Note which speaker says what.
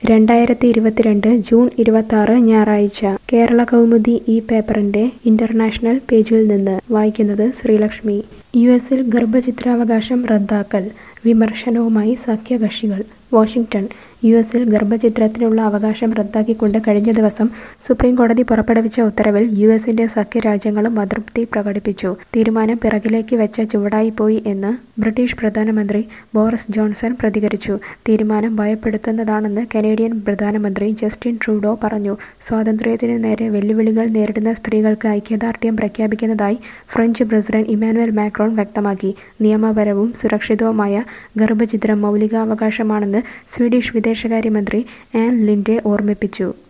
Speaker 1: രണ്ടായിരത്തി ഇരുപത്തിരണ്ട് ജൂൺ ഇരുപത്തി ഞായറാഴ്ച കേരള കൗമുദി ഈ പേപ്പറിന്റെ ഇന്റർനാഷണൽ പേജിൽ നിന്ന് വായിക്കുന്നത് ശ്രീലക്ഷ്മി യു എസിൽ ഗർഭചിത്രാവകാശം റദ്ദാക്കൽ വിമർശനവുമായി സഖ്യകക്ഷികൾ വാഷിംഗ്ടൺ യു എസിൽ ഗർഭചിത്രത്തിനുള്ള അവകാശം റദ്ദാക്കിക്കൊണ്ട് കഴിഞ്ഞ ദിവസം സുപ്രീം കോടതി പുറപ്പെടുവിച്ച ഉത്തരവിൽ യു എസിന്റെ സഖ്യരാജ്യങ്ങളും അതൃപ്തി പ്രകടിപ്പിച്ചു തീരുമാനം പിറകിലേക്ക് വെച്ച ചുവടായിപ്പോയി എന്ന് ബ്രിട്ടീഷ് പ്രധാനമന്ത്രി ബോറിസ് ജോൺസൺ പ്രതികരിച്ചു തീരുമാനം ഭയപ്പെടുത്തുന്നതാണെന്ന് കനേഡിയൻ പ്രധാനമന്ത്രി ജസ്റ്റിൻ ട്രൂഡോ പറഞ്ഞു സ്വാതന്ത്ര്യത്തിനു നേരെ വെല്ലുവിളികൾ നേരിടുന്ന സ്ത്രീകൾക്ക് ഐക്യദാർഢ്യം പ്രഖ്യാപിക്കുന്നതായി ഫ്രഞ്ച് പ്രസിഡന്റ് ഇമാനുവൽ മാക്രോൺ വ്യക്തമാക്കി നിയമപരവും സുരക്ഷിതവുമായ ഗർഭചിത്രം മൗലികാവകാശമാണെന്ന് സ്വീഡിഷ് വിദേശകാര്യമന്ത്രി ആൻ ലിൻഡെ ഓർമ്മിപ്പിച്ചു